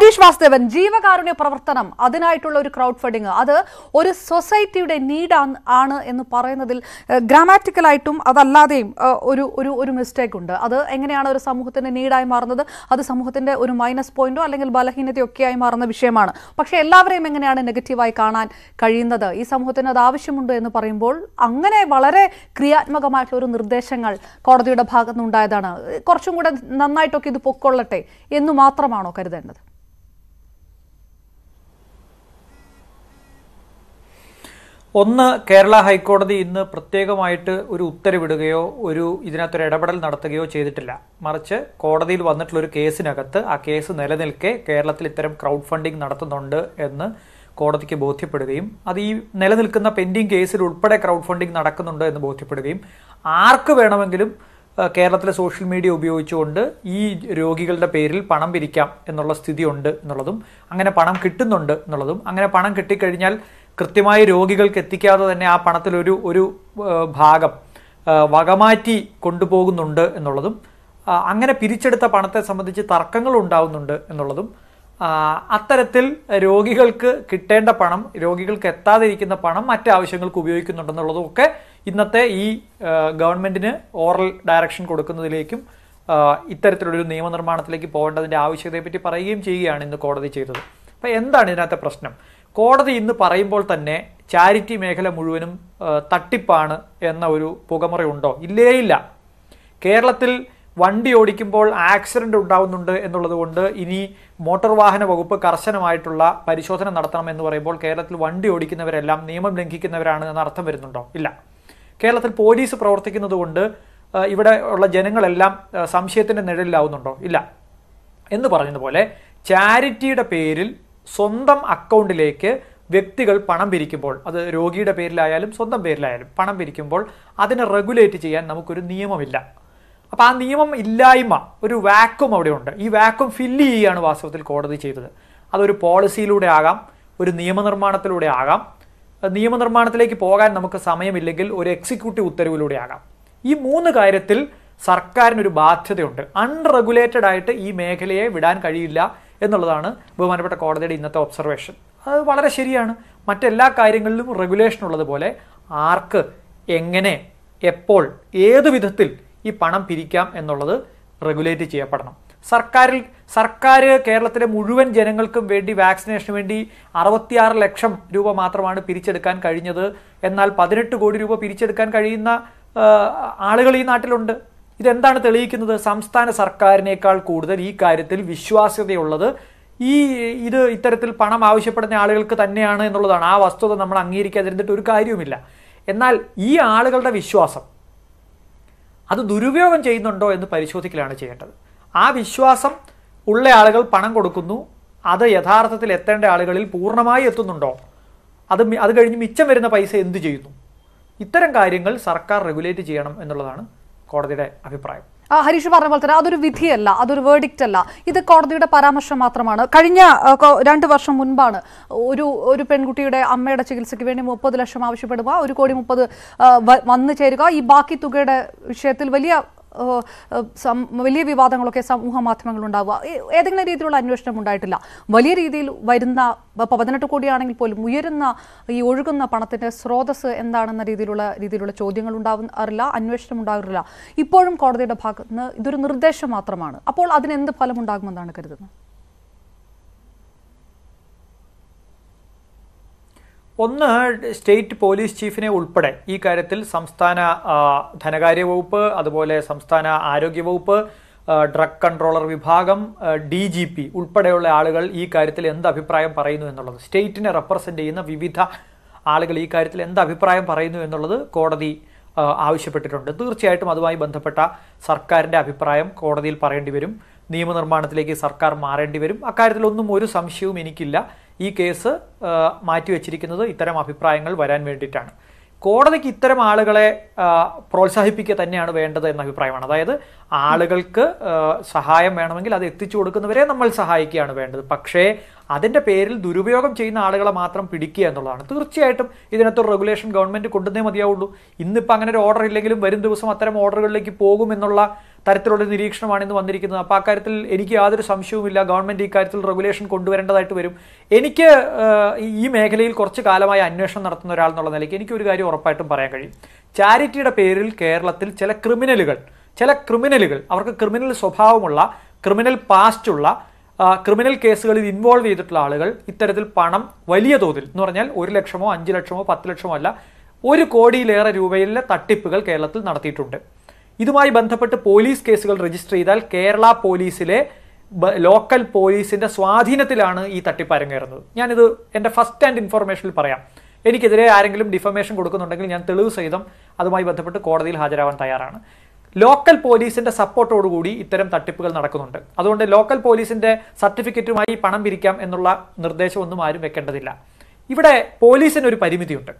ഹരീഷ് വാസുദേവൻ ജീവകാരുണ്യ പ്രവർത്തനം അതിനായിട്ടുള്ള ഒരു ക്രൗഡ് ഫണ്ടിങ് അത് ഒരു സൊസൈറ്റിയുടെ നീഡ് ആണ് എന്ന് പറയുന്നതിൽ ഗ്രാമാറ്റിക്കലായിട്ടും അതല്ലാതെയും ഏഹ്, ഒരു ഒരു ഒരു മിസ്റ്റേക്ക് ഉണ്ട് അത് എങ്ങനെയാണ് ഒരു സമൂഹത്തിന്റെ നീഡായി മാറുന്നത് അത് സമൂഹത്തിന്റെ ഒരു മൈനസ് പോയിന്റോ അല്ലെങ്കിൽ ബലഹീനതയോ ഒക്കെയായി മാറുന്ന വിഷയമാണ് പക്ഷേ എല്ലാവരെയും എങ്ങനെയാണ് നെഗറ്റീവായി കാണാൻ കഴിയുന്നത് ഈ സമൂഹത്തിന് അത് ആവശ്യമുണ്ട് എന്ന് പറയുമ്പോൾ അങ്ങനെ വളരെ ക്രിയാത്മകമായിട്ടുള്ള ഒരു നിർദ്ദേശങ്ങൾ കോടതിയുടെ ഭാഗത്തു നിന്നുണ്ടായതാണ് കുറച്ചും കൂടെ നന്നായിട്ടൊക്കെ ഇത് പൊക്കൊള്ളട്ടെ എന്ന് മാത്രമാണോ കരുതേണ്ടത് ഒന്ന് കേരള ഹൈക്കോടതി ഇന്ന് പ്രത്യേകമായിട്ട് ഒരു ഉത്തരവിടുകയോ ഒരു ഇതിനകത്തൊരു ഇടപെടൽ നടത്തുകയോ ചെയ്തിട്ടില്ല മറിച്ച് കോടതിയിൽ വന്നിട്ടുള്ള ഒരു കേസിനകത്ത് ആ കേസ് നിലനിൽക്കെ കേരളത്തിൽ ഇത്തരം ക്രൗഡ് ഫണ്ടിങ് നടത്തുന്നുണ്ട് എന്ന് കോടതിക്ക് ബോധ്യപ്പെടുകയും അത് ഈ നിലനിൽക്കുന്ന പെൻഡിങ് കേസിൽ ഉൾപ്പെടെ ക്രൗഡ് ഫണ്ടിങ് നടക്കുന്നുണ്ട് എന്ന് ബോധ്യപ്പെടുകയും ആർക്ക് വേണമെങ്കിലും ഏഹ്, കേരളത്തിലെ സോഷ്യൽ മീഡിയ ഉപയോഗിച്ചുകൊണ്ട് ഈ രോഗികളുടെ പേരിൽ പണം പിരിക്കാം എന്നുള്ള സ്ഥിതി ഉണ്ട് എന്നുള്ളതും അങ്ങനെ പണം കിട്ടുന്നുണ്ട് എന്നുള്ളതും അങ്ങനെ പണം കിട്ടിക്കഴിഞ്ഞാൽ കൃത്യമായി രോഗികൾക്ക് എത്തിക്കാതെ തന്നെ ആ പണത്തിലൊരു ഒരു ഏഹ്, ഭാഗം ഏഹ്, വകമാറ്റി കൊണ്ടുപോകുന്നുണ്ട് എന്നുള്ളതും ആ, അങ്ങനെ പിരിച്ചെടുത്ത പണത്തെ സംബന്ധിച്ച് തർക്കങ്ങൾ ഉണ്ടാവുന്നുണ്ട് എന്നുള്ളതും ആ, അത്തരത്തിൽ രോഗികൾക്ക് കിട്ടേണ്ട പണം രോഗികൾക്ക് എത്താതിരിക്കുന്ന പണം മറ്റ് ആവശ്യങ്ങൾക്ക് ഉപയോഗിക്കുന്നുണ്ടെന്നുള്ളതും ഒക്കെ ഇന്നത്തെ ഈ ആ, ഗവൺമെന്റിന് ഓറൽ ഡയറക്ഷൻ കൊടുക്കുന്നതിലേക്കും ആ, ഇത്തരത്തിലൊരു നിയമനിർമ്മാണത്തിലേക്ക് പോകേണ്ടതിന്റെ ആവശ്യകതയെപ്പറ്റി പറയുകയും ചെയ്യുകയാണ് ഇന്ന് കോടതി ചെയ്തത് അപ്പൊ എന്താണ് ഇതിനകത്തെ പ്രശ്നം കോടതി ഇന്ന് പറയുമ്പോൾ തന്നെ ചാരിറ്റി മേഖല മുഴുവനും ആ, തട്ടിപ്പാണ് എന്ന ഒരു പുകമറയുണ്ടോ ഇല്ലേ ഇല്ല കേരളത്തിൽ വണ്ടി ഓടിക്കുമ്പോൾ ആക്സിഡന്റ് ഉണ്ടാവുന്നുണ്ട് എന്നുള്ളത് കൊണ്ട് ഇനി മോട്ടോർ വാഹന വകുപ്പ് കർശനമായിട്ടുള്ള പരിശോധന നടത്തണം എന്ന് പറയുമ്പോൾ കേരളത്തിൽ വണ്ടി ഓടിക്കുന്നവരെല്ലാം നിയമം ലംഘിക്കുന്നവരാണ് എന്ന് അർത്ഥം വരുന്നുണ്ടോ ഇല്ല കേരളത്തിൽ പോലീസ് പ്രവർത്തിക്കുന്നത് കൊണ്ട് ആ, ഇവിടെ ഉള്ള ജനങ്ങളെല്ലാം ആ, സംശയത്തിന്റെ നിഴലിലാവുന്നുണ്ടോ ഇല്ല എന്ന് പറഞ്ഞതുപോലെ ചാരിറ്റിയുടെ പേരിൽ സ്വന്തം അക്കൗണ്ടിലേക്ക് വ്യക്തികൾ പണം പിരിക്കുമ്പോൾ അത് രോഗിയുടെ പേരിലായാലും സ്വന്തം പേരിലായാലും പണം പിരിക്കുമ്പോൾ അതിനെ റെഗുലേറ്റ് ചെയ്യാൻ നമുക്കൊരു നിയമമില്ല അപ്പോൾ ആ നിയമം ഇല്ലായ്മ ഒരു വാക്വം അവിടെ ഉണ്ട് ഈ വാക്വം ഫില്ല് ചെയ്യുകയാണ് വാസ്തവത്തിൽ കോടതി ചെയ്തത് അതൊരു പോളിസിയിലൂടെ ആകാം ഒരു നിയമനിർമ്മാണത്തിലൂടെ ആകാം നിയമനിർമ്മാണത്തിലേക്ക് പോകാൻ നമുക്ക് സമയമില്ലെങ്കിൽ ഒരു എക്സിക്യൂട്ടീവ് ഉത്തരവിലൂടെ ആകാം ഈ മൂന്ന് കാര്യത്തിൽ സർക്കാരിനൊരു ബാധ്യതയുണ്ട് അൺറെഗുലേറ്റഡ് ആയിട്ട് ഈ മേഖലയെ വിടാൻ കഴിയില്ല എന്നുള്ളതാണ് ബഹുമാനപ്പെട്ട കോടതിയുടെ ഇന്നത്തെ ഒബ്സർവേഷൻ അത് വളരെ ശരിയാണ് മറ്റെല്ലാ കാര്യങ്ങളിലും റെഗുലേഷൻ ഉള്ളതുപോലെ ആർക്ക് എങ്ങനെ എപ്പോൾ ഏത് വിധത്തിൽ ഈ പണം പിരിക്കാം എന്നുള്ളത് റെഗുലേറ്റ് ചെയ്യപ്പെടണം സർക്കാരിൽ സർക്കാർ കേരളത്തിലെ മുഴുവൻ ജനങ്ങൾക്കും വേണ്ടി വാക്സിനേഷന് വേണ്ടി അറുപത്തിയാറ് ലക്ഷം രൂപ മാത്രമാണ് പിരിച്ചെടുക്കാൻ കഴിഞ്ഞത് എന്നാൽ പതിനെട്ട് കോടി രൂപ പിരിച്ചെടുക്കാൻ കഴിയുന്ന ആ, ആളുകൾ ഈ നാട്ടിലുണ്ട് ഇതെന്താണ് തെളിയിക്കുന്നത് സംസ്ഥാന സർക്കാരിനേക്കാൾ കൂടുതൽ ഈ കാര്യത്തിൽ വിശ്വാസ്യതയുള്ളത് ഈ ഇത് ഇത്തരത്തിൽ പണം ആവശ്യപ്പെടുന്ന ആളുകൾക്ക് തന്നെയാണ് എന്നുള്ളതാണ് ആ വസ്തുത നമ്മൾ അംഗീകരിക്കാതിരുന്നിട്ട് ഒരു കാര്യവുമില്ല എന്നാൽ ഈ ആളുകളുടെ വിശ്വാസം അത് ദുരുപയോഗം ചെയ്യുന്നുണ്ടോ എന്ന് പരിശോധിക്കലാണ് ചെയ്യേണ്ടത് ആ വിശ്വാസം ഉള്ള ആളുകൾ പണം കൊടുക്കുന്നു അത് യഥാർത്ഥത്തിൽ എത്തേണ്ട ആളുകളിൽ പൂർണ്ണമായി എത്തുന്നുണ്ടോ അത് മി- അത് കഴിഞ്ഞ് മിച്ചം വരുന്ന പൈസ എന്ത് ചെയ്യുന്നു ഇത്തരം കാര്യങ്ങൾ സർക്കാർ റെഗുലേറ്റ് ചെയ്യണം എന്നുള്ളതാണ് കോടതിയുടെ അഭിപ്രായം ആ, ഹരീഷ് പറഞ്ഞ പോലെ തന്നെ അതൊരു വിധിയല്ല അതൊരു വേർഡിക്റ്റ് അല്ല ഇത് കോടതിയുടെ പരാമർശം മാത്രമാണ് കഴിഞ്ഞ ആ, കൊ- രണ്ട് വർഷം മുൻപാണ് ഒരു ഒരു പെൺകുട്ടിയുടെ അമ്മയുടെ ചികിത്സയ്ക്ക് വേണ്ടി മുപ്പത് ലക്ഷം ആവശ്യപ്പെടുക ഒരു കോടി മുപ്പത് ആ, വ- വന്നു ചേരുക ഈ ബാക്കി തുകയുടെ വിഷയത്തിൽ വലിയ ആ, ആ, സം- വലിയ വിവാദങ്ങളൊക്കെ സമൂഹ മാധ്യമങ്ങളിൽ ഉണ്ടാവുക ഏ- ഏതെങ്കിലും രീതിയിലുള്ള അന്വേഷണം ഉണ്ടായിട്ടില്ല വലിയ രീതിയിൽ വരുന്ന ഇപ്പൊ പതിനെട്ട് കോടിയാണെങ്കിൽ പോലും ഉയരുന്ന ഈ ഒഴുകുന്ന പണത്തിന്റെ സ്രോതസ് എന്താണെന്ന രീതിയിലുള്ള രീതിയിലുള്ള ചോദ്യങ്ങൾ ഉണ്ടാവാറില്ല അന്വേഷണം ഉണ്ടാകാറില്ല ഇപ്പോഴും കോടതിയുടെ ഭാഗത്ത് നിന്ന് ഇതൊരു നിർദ്ദേശം മാത്രമാണ് അപ്പോൾ അതിന് എന്ത് ഫലമുണ്ടാകുമെന്നാണ് കരുതുന്നത് ഒന്ന് സ്റ്റേറ്റ് പോലീസ് ചീഫിനെ ഉൾപ്പെടെ ഈ കാര്യത്തിൽ സംസ്ഥാന ആ, ധനകാര്യ വകുപ്പ് അതുപോലെ സംസ്ഥാന ആരോഗ്യ വകുപ്പ് ആ, ഡ്രഗ് കൺട്രോളർ വിഭാഗം ഡി ജി പി ഉൾപ്പെടെയുള്ള ആളുകൾ ഈ കാര്യത്തിൽ എന്ത് അഭിപ്രായം പറയുന്നു എന്നുള്ളത് സ്റ്റേറ്റിനെ റെപ്രസെന്റ് ചെയ്യുന്ന വിവിധ ആളുകൾ ഈ കാര്യത്തിൽ എന്ത് അഭിപ്രായം പറയുന്നു എന്നുള്ളത് കോടതി ആ, ആവശ്യപ്പെട്ടിട്ടുണ്ട് തീർച്ചയായിട്ടും അതുമായി ബന്ധപ്പെട്ട സർക്കാരിന്റെ അഭിപ്രായം കോടതിയിൽ പറയേണ്ടി വരും നിയമനിർമ്മാണത്തിലേക്ക് സർക്കാർ മാറേണ്ടി വരും അക്കാര്യത്തിലൊന്നും ഒരു സംശയവും എനിക്കില്ല ഈ കേസ് ആ, മാറ്റിവെച്ചിരിക്കുന്നത് ഇത്തരം അഭിപ്രായങ്ങൾ വരാൻ വേണ്ടിയിട്ടാണ് കോടതിക്ക് ഇത്തരം ആളുകളെ ആ, പ്രോത്സാഹിപ്പിക്കുക തന്നെയാണ് വേണ്ടത് എന്ന അഭിപ്രായമാണ് അതായത് ആളുകൾക്ക് ആ, സഹായം വേണമെങ്കിൽ അത് എത്തിച്ചു കൊടുക്കുന്നവരെ നമ്മൾ സഹായിക്കുകയാണ് വേണ്ടത് പക്ഷേ അതിന്റെ പേരിൽ ദുരുപയോഗം ചെയ്യുന്ന ആളുകളെ മാത്രം പിടിക്കുക എന്നുള്ളതാണ് തീർച്ചയായിട്ടും ഇതിനകത്ത് റെഗുലേഷൻ ഗവൺമെന്റ് കൊണ്ടുവന്നേ മതിയാവുള്ളൂ ഇന്നിപ്പോൾ അങ്ങനെ ഒരു ഓർഡർ ഇല്ലെങ്കിലും വരും ദിവസം അത്തരം ഓർഡറുകളിലേക്ക് പോകുമെന്നുള്ള തരത്തിലുള്ള നിരീക്ഷണമാണ് ഇന്ന് വന്നിരിക്കുന്നത് അപ്പോൾ അക്കാര്യത്തിൽ എനിക്ക് യാതൊരു സംശയവുമില്ല ഗവൺമെന്റ് ഇക്കാര്യത്തിൽ റെഗുലേഷൻ കൊണ്ടുവരേണ്ടതായിട്ട് വരും എനിക്ക് ആ, ഈ മേഖലയിൽ കുറച്ച് കാലമായി അന്വേഷണം നടത്തുന്ന ഒരാൾ എന്നുള്ള നിലയ്ക്ക് എനിക്ക് ഒരു കാര്യം ഉറപ്പായിട്ടും പറയാൻ കഴിയും ചാരിറ്റിയുടെ പേരിൽ കേരളത്തിൽ ചില ക്രിമിനലുകൾ ചില ക്രിമിനലുകൾ അവർക്ക് ക്രിമിനൽ സ്വഭാവമുള്ള ക്രിമിനൽ പാസ്റ്റുള്ള ആ, ക്രിമിനൽ കേസുകളിൽ ഇൻവോൾവ് ചെയ്തിട്ടുള്ള ആളുകൾ ഇത്തരത്തിൽ പണം വലിയ തോതിൽ എന്ന് പറഞ്ഞാൽ ഒരു ലക്ഷമോ അഞ്ച് ലക്ഷമോ പത്ത് ലക്ഷമോ അല്ല ഒരു കോടിയിലേറെ രൂപയിലെ തട്ടിപ്പുകൾ കേരളത്തിൽ നടത്തിയിട്ടുണ്ട് ഇതുമായി ബന്ധപ്പെട്ട് പോലീസ് കേസുകൾ രജിസ്റ്റർ ചെയ്താൽ കേരള പോലീസിലെ ബ- ലോക്കൽ പോലീസിന്റെ സ്വാധീനത്തിലാണ് ഈ തട്ടിപ്പ് അരങ്ങേറുന്നത് ഞാനിത് എൻ്റെ ഫസ്റ്റ് ഹാൻഡ് ഇൻഫർമേഷനിൽ പറയാം എനിക്കെതിരെ ആരെങ്കിലും ഡിഫമേഷൻ കൊടുക്കുന്നുണ്ടെങ്കിൽ ഞാൻ തെളിവ് സഹിതം അതുമായി ബന്ധപ്പെട്ട് കോടതിയിൽ ഹാജരാവാൻ തയ്യാറാണ് ലോക്കൽ പോലീസിന്റെ സപ്പോർട്ടോടുകൂടി ഇത്തരം തട്ടിപ്പുകൾ നടക്കുന്നുണ്ട് അതുകൊണ്ട് ലോക്കൽ പോലീസിന്റെ സർട്ടിഫിക്കറ്റുമായി പണം പിരിക്കാം എന്നുള്ള നിർദ്ദേശമൊന്നും ആരും വെക്കേണ്ടതില്ല ഇവിടെ പോലീസിന് ഒരു പരിമിതിയുണ്ട്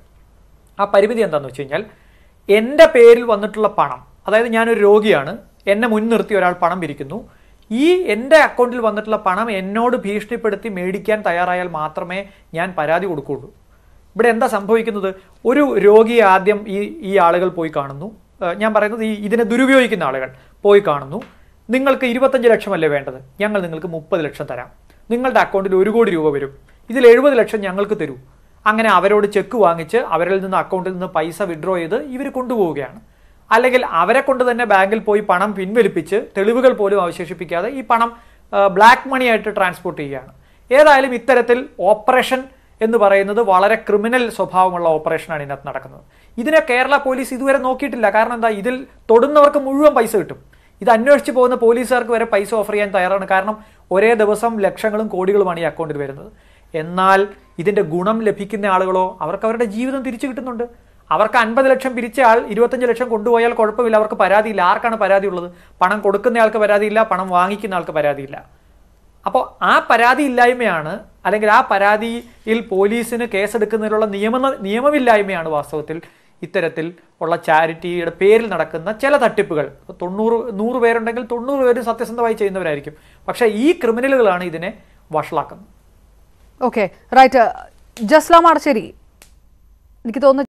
ആ പരിമിതി എന്താണെന്ന് വെച്ച് കഴിഞ്ഞാൽ എൻ്റെ പേരിൽ വന്നിട്ടുള്ള പണം അതായത് ഞാനൊരു രോഗിയാണ് എന്നെ മുൻനിർത്തി ഒരാൾ പണം പിരിക്കുന്നു ഈ എൻ്റെ അക്കൗണ്ടിൽ വന്നിട്ടുള്ള പണം എന്നോട് ഭീഷണിപ്പെടുത്തി മേടിക്കാൻ തയ്യാറായാൽ മാത്രമേ ഞാൻ പരാതി കൊടുക്കുകയുള്ളൂ ഇവിടെ എന്താ സംഭവിക്കുന്നത് ഒരു രോഗിയെ ആദ്യം ഈ ഈ ആളുകൾ പോയി കാണുന്നു ഏഹ് ഞാൻ പറയുന്നത് ഈ ഇതിനെ ദുരുപയോഗിക്കുന്ന ആളുകൾ പോയി കാണുന്നു നിങ്ങൾക്ക് ഇരുപത്തഞ്ച് ലക്ഷമല്ലേ വേണ്ടത് ഞങ്ങൾ നിങ്ങൾക്ക് മുപ്പത് ലക്ഷം തരാം നിങ്ങളുടെ അക്കൗണ്ടിൽ ഒരു കോടി രൂപ വരും ഇതിൽ എഴുപത് ലക്ഷം ഞങ്ങൾക്ക് തരൂ അങ്ങനെ അവരോട് ചെക്ക് വാങ്ങിച്ച് അവരിൽ നിന്ന് അക്കൗണ്ടിൽ നിന്ന് പൈസ വിഡ്രോ ചെയ്ത് ഇവർ കൊണ്ടുപോവുകയാണ് അല്ലെങ്കിൽ അവരെ കൊണ്ട് തന്നെ ബാങ്കിൽ പോയി പണം പിൻവലിപ്പിച്ച് തെളിവുകൾ പോലും അവശേഷിപ്പിക്കാതെ ഈ പണം ബ്ലാക്ക് മണി ആയിട്ട് ട്രാൻസ്പോർട്ട് ചെയ്യുകയാണ് ഏതായാലും ഇത്തരത്തിൽ ഓപ്പറേഷൻ എന്ന് പറയുന്നത് വളരെ ക്രിമിനൽ സ്വഭാവമുള്ള ഓപ്പറേഷനാണ് ഇതിനകത്ത് നടക്കുന്നത് ഇതിനെ കേരള പോലീസ് ഇതുവരെ നോക്കിയിട്ടില്ല കാരണം എന്താ ഇതിൽ തൊടുന്നവർക്ക് മുഴുവൻ പൈസ കിട്ടും ഇത് അന്വേഷിച്ച് പോകുന്ന പോലീസുകാർക്ക് വരെ പൈസ ഓഫർ ചെയ്യാൻ തയ്യാറാണ് കാരണം ഒരേ ദിവസം ലക്ഷങ്ങളും കോടികളുമാണ് ഈ അക്കൗണ്ടിൽ വരുന്നത് എന്നാൽ ഇതിന്റെ ഗുണം ലഭിക്കുന്ന ആളുകളോ അവർക്ക് അവരുടെ ജീവിതം തിരിച്ചു കിട്ടുന്നുണ്ട് അവർക്ക് അൻപത് ലക്ഷം പിരിച്ച ആൾ ഇരുപത്തഞ്ച് ലക്ഷം കൊണ്ടുപോയാൽ കുഴപ്പമില്ല അവർക്ക് പരാതിയില്ല ആർക്കാണ് പരാതി ഉള്ളത് പണം കൊടുക്കുന്ന ആൾക്ക് പരാതിയില്ല പണം വാങ്ങിക്കുന്ന ആൾക്ക് പരാതിയില്ല അപ്പോൾ ആ പരാതി ഇല്ലായ്മയാണ് അല്ലെങ്കിൽ ആ പരാതിയിൽ പോലീസിന് കേസെടുക്കുന്നതിനുള്ള നിയമ നിയമമില്ലായ്മയാണ് വാസ്തവത്തിൽ ഇത്തരത്തിൽ ഉള്ള ചാരിറ്റിയുടെ പേരിൽ നടക്കുന്ന ചില തട്ടിപ്പുകൾ ഇപ്പൊ തൊണ്ണൂറ് നൂറ് പേരുണ്ടെങ്കിൽ തൊണ്ണൂറ് പേരും സത്യസന്ധമായി ചെയ്യുന്നവരായിരിക്കും പക്ഷേ ഈ ക്രിമിനലുകളാണ് ഇതിനെ വഷളാക്കുന്നത് ഓക്കെ റൈറ്റ് ജസ്ലാം ആടശ്ശേരി എനിക്ക് തോന്നുന്നു